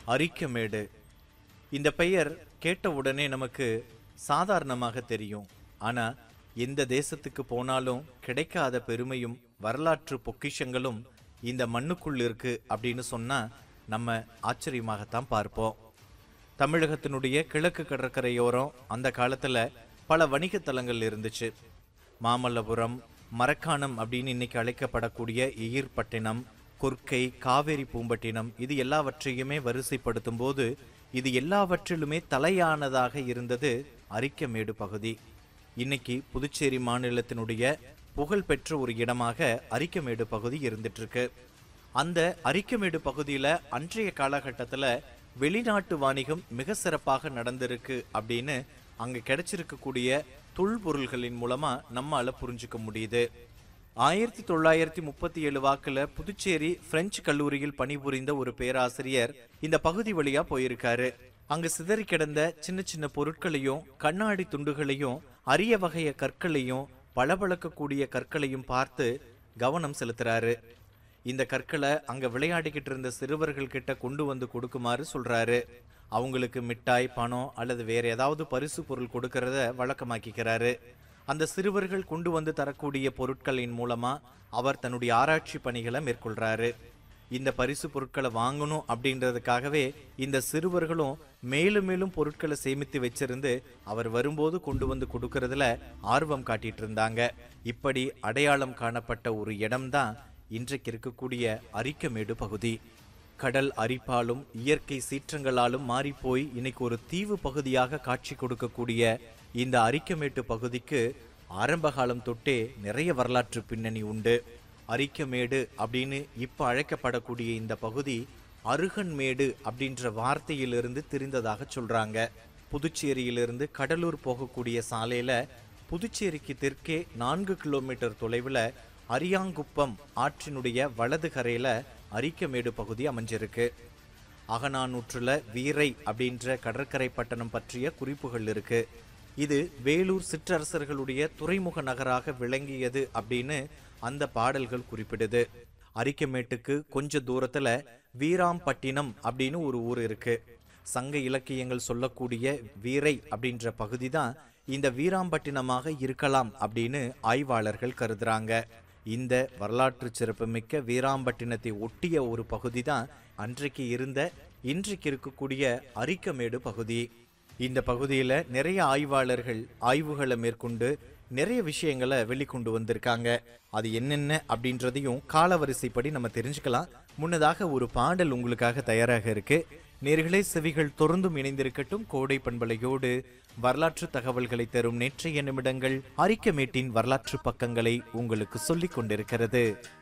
அரிக்கமேடு இந்த பெயர் கேட்ட உடனே நமக்கு சாதாரணமாக தெரியும் ஆனா எந்த தேசத்துக்கு போனாலும் கிடைக்காத பெருமையும் வரலாற்று பொக்கிஷங்களும் இந்த மண்ணுக்குள் இருக்கு அப்படின்னு சொன்னா நம்ம ஆச்சரியமாகத்தான் பார்ப்போம் தமிழகத்தினுடைய கிழக்கு கடற்கரையோரம் அந்த காலத்துல பல வணிக தலங்கள் இருந்துச்சு மாமல்லபுரம் மரக்காணம் அப்படின்னு இன்னைக்கு அழைக்கப்படக்கூடிய எயிர்பட்டினம் கொர்க்கை காவேரி பூம்பட்டினம் இது எல்லாவற்றையுமே வரிசைப்படுத்தும் போது இது எல்லாவற்றிலுமே தலையானதாக இருந்தது அரிக்கமேடு பகுதி இன்னைக்கு புதுச்சேரி மாநிலத்தினுடைய புகழ்பெற்ற ஒரு இடமாக அரிக்கமேடு பகுதி இருந்துட்டு இருக்கு அந்த அரிக்கமேடு பகுதியில அன்றைய காலகட்டத்துல வெளிநாட்டு வாணிகம் மிக சிறப்பாக நடந்திருக்கு அப்படின்னு அங்க கிடைச்சிருக்கக்கூடிய தொல்பொருள்களின் மூலமா நம்மால புரிஞ்சுக்க முடியுது ஆயிரத்தி தொள்ளாயிரத்தி முப்பத்தி ஏழு வாக்குல புதுச்சேரி பிரெஞ்சு கல்லூரியில் பணிபுரிந்த ஒரு பேராசிரியர் இந்த பகுதி வழியா போயிருக்காரு அங்கு சிதறி கிடந்த சின்ன சின்ன பொருட்களையும் கண்ணாடி துண்டுகளையும் அரிய வகைய கற்களையும் பளபளக்கக்கூடிய கற்களையும் பார்த்து கவனம் செலுத்துறாரு இந்த கற்களை அங்க விளையாடிக்கிட்டு இருந்த சிறுவர்கள் கிட்ட கொண்டு வந்து கொடுக்குமாறு சொல்றாரு அவங்களுக்கு மிட்டாய் பணம் அல்லது வேற ஏதாவது பரிசு பொருள் கொடுக்கறத வழக்கமாக்கிக்கிறாரு அந்த சிறுவர்கள் கொண்டு வந்து தரக்கூடிய பொருட்களின் மூலமா அவர் தன்னுடைய ஆராய்ச்சி பணிகளை மேற்கொள்றாரு இந்த பரிசு பொருட்களை வாங்கணும் அப்படின்றதுக்காகவே இந்த சிறுவர்களும் மேலும் மேலும் பொருட்களை சேமித்து வச்சிருந்து அவர் வரும்போது கொண்டு வந்து கொடுக்கறதுல ஆர்வம் காட்டிட்டு இருந்தாங்க இப்படி அடையாளம் காணப்பட்ட ஒரு இடம்தான் இன்றைக்கு இருக்கக்கூடிய அரிக்கமேடு பகுதி கடல் அரிப்பாலும் இயற்கை சீற்றங்களாலும் மாறிப்போய் இன்னைக்கு ஒரு தீவு பகுதியாக காட்சி கொடுக்கக்கூடிய இந்த அரிக்கமேட்டு பகுதிக்கு ஆரம்ப காலம் தொட்டே நிறைய வரலாற்று பின்னணி உண்டு அரிக்கமேடு அப்படின்னு இப்ப அழைக்கப்படக்கூடிய இந்த பகுதி அருகன்மேடு அப்படின்ற வார்த்தையிலிருந்து திரிந்ததாக சொல்றாங்க புதுச்சேரியிலிருந்து கடலூர் போகக்கூடிய சாலையில புதுச்சேரிக்கு தெற்கே நான்கு கிலோமீட்டர் தொலைவில் அரியாங்குப்பம் ஆற்றினுடைய வலது கரையில அரிக்கமேடு பகுதி அமைஞ்சிருக்கு அகநானூற்றுல வீரை அப்படின்ற கடற்கரை பட்டணம் பற்றிய குறிப்புகள் இருக்கு இது வேலூர் சிற்றரசர்களுடைய துறைமுக நகராக விளங்கியது அப்படின்னு அந்த பாடல்கள் குறிப்பிடுது அரிக்கமேட்டுக்கு கொஞ்ச தூரத்துல வீராம்பட்டினம் அப்படின்னு ஒரு ஊர் இருக்கு சங்க இலக்கியங்கள் சொல்லக்கூடிய வீரை அப்படின்ற பகுதி தான் இந்த வீராம்பட்டினமாக இருக்கலாம் அப்படின்னு ஆய்வாளர்கள் கருதுறாங்க இந்த வரலாற்று சிறப்புமிக்க வீராம்பட்டினத்தை ஒட்டிய ஒரு பகுதி தான் அன்றைக்கு இருந்த இன்றைக்கு இருக்கக்கூடிய அரிக்கமேடு பகுதி இந்த பகுதியில நிறைய ஆய்வாளர்கள் ஆய்வுகளை மேற்கொண்டு நிறைய விஷயங்களை வெளிக்கொண்டு வந்திருக்காங்க அது என்னென்ன அப்படின்றதையும் காலவரிசைப்படி நம்ம தெரிஞ்சுக்கலாம் முன்னதாக ஒரு பாடல் உங்களுக்காக தயாராக இருக்கு நேர்களே செவிகள் தொடர்ந்தும் இணைந்திருக்கட்டும் கோடை பண்பலையோடு வரலாற்று தகவல்களை தரும் நேற்றைய நிமிடங்கள் அரிக்கமேட்டின் வரலாற்று பக்கங்களை உங்களுக்கு சொல்லிக் கொண்டிருக்கிறது